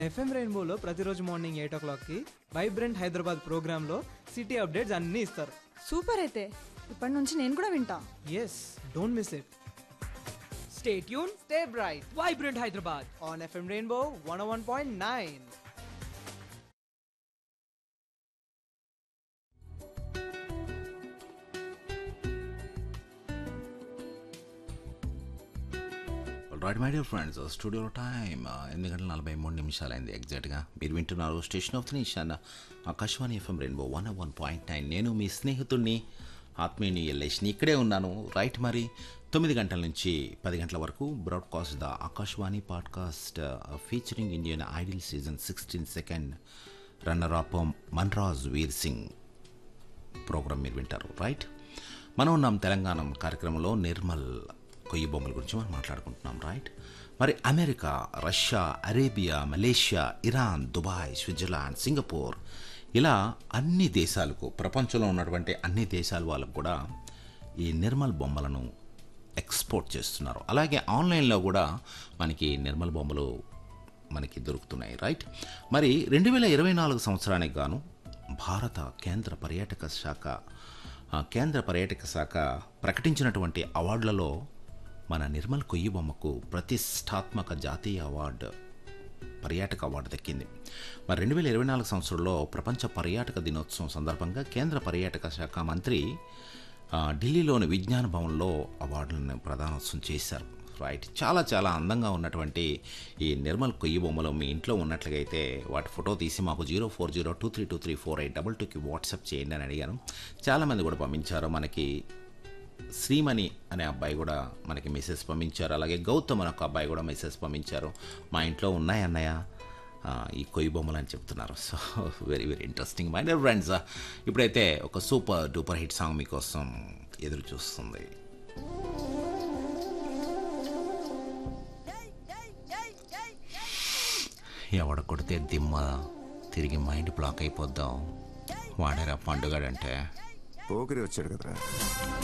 FM రెయిన్బోలో ప్రతిరోజు morning eight ఓ క్లాక్కి vibrant Hyderabad ప్రోగ్రాంలో సిటీ అప్డేట్స్ అన్నీ ఇస్తారు సూపర్ అయితే ఇప్పటి నుంచి నేను కూడా వింటా yes don't miss it stay tune stay bright vibrant Hyderabad on FM rainbow one one point nine right my dear friends studio time ఎనిమిది గంటల నలభై మూడు నిమిషాలైంది ఎగ్జాక్ట్గా మీరు వింటున్నారు station of the nation Akashvani FM rainbow one one point nine నేను మీ స్నేహితుడిని ఆత్మీయుని ఎల్లేష్ని ఇక్కడే ఉన్నాను రైట్ మరి తొమ్మిది గంటల నుంచి పది గంటల వరకు broadcast the Akashvani podcast featuring Indian Idol season sixteen second runner up Manraj Veer Singh program మీరు వింటారు రైట్ మనం ఉన్నాం తెలంగాణ కార్యక్రమంలో నిర్మల్ కొయ్యి బొమ్మల గురించి మనం మాట్లాడుకుంటున్నాం రైట్ మరి America Russia Arabia Malaysia Iran Dubai Switzerland Singapore ఇలా అన్ని దేశాలకు ప్రపంచంలో ఉన్నటువంటి అన్ని దేశాల వాళ్ళకు కూడా ఈ నిర్మల్ బొమ్మలను ఎక్స్పోర్ట్ చేస్తున్నారు అలాగే ఆన్లైన్లో కూడా మనకి నిర్మల్ బొమ్మలు మనకి దొరుకుతున్నాయి రైట్ మరి రెండు వేల ఇరవై నాలుగు సంవత్సరానికి గాను భారత కేంద్ర పర్యాటక శాఖ ఆ, కేంద్ర పర్యాటక శాఖ ప్రకటించినటువంటి అవార్డులలో మన నిర్మల్ కొయ్యి బొమ్మకు ప్రతిష్టాత్మక జాతీయ అవార్డు పర్యాటక అవార్డు దక్కింది మరి రెండు వేల ఇరవై నాలుగు సంవత్సరంలో ప్రపంచ పర్యాటక దినోత్సవం సందర్భంగా కేంద్ర పర్యాటక శాఖ మంత్రి ఆ, ఢిల్లీలోని విజ్ఞాన భవన్లో అవార్డులను ప్రదానోత్సవం చేశారు రైట్ చాలా చాలా అందంగా ఉన్నటువంటి ఈ నిర్మల్ కొయ్యి బొమ్మలు మీ ఇంట్లో ఉన్నట్లయితే వాటి ఫోటో తీసి మాకు zero four zero two three two three four eight double టూకి వాట్సాప్ చేయండి అని అడిగాను చాలామంది కూడా పంపించారు మనకి శ్రీమణి అనే అబ్బాయి కూడా మనకి మెసేజ్ పంపించారు అలాగే గౌతమ్ అనే ఒక అబ్బాయి కూడా మెసేజ్ పంపించారు మా ఇంట్లో ఉన్నాయి అన్నయ్య ఆ, ఈ కొయ్యి బొమ్మలు అని చెప్తున్నారు so very very interesting my dear friends ఇప్పుడైతే ఒక సూపర్ డూపర్ హిట్ సాంగ్ మీకోసం ఎదురు చూస్తుంది ఎవడ కొడితే దిమ్మ తిరిగి మైండ్ బ్లాక్ అయిపోద్దాం వాడారా పండుగడంటే పోకిరి వచ్చాడు కదరా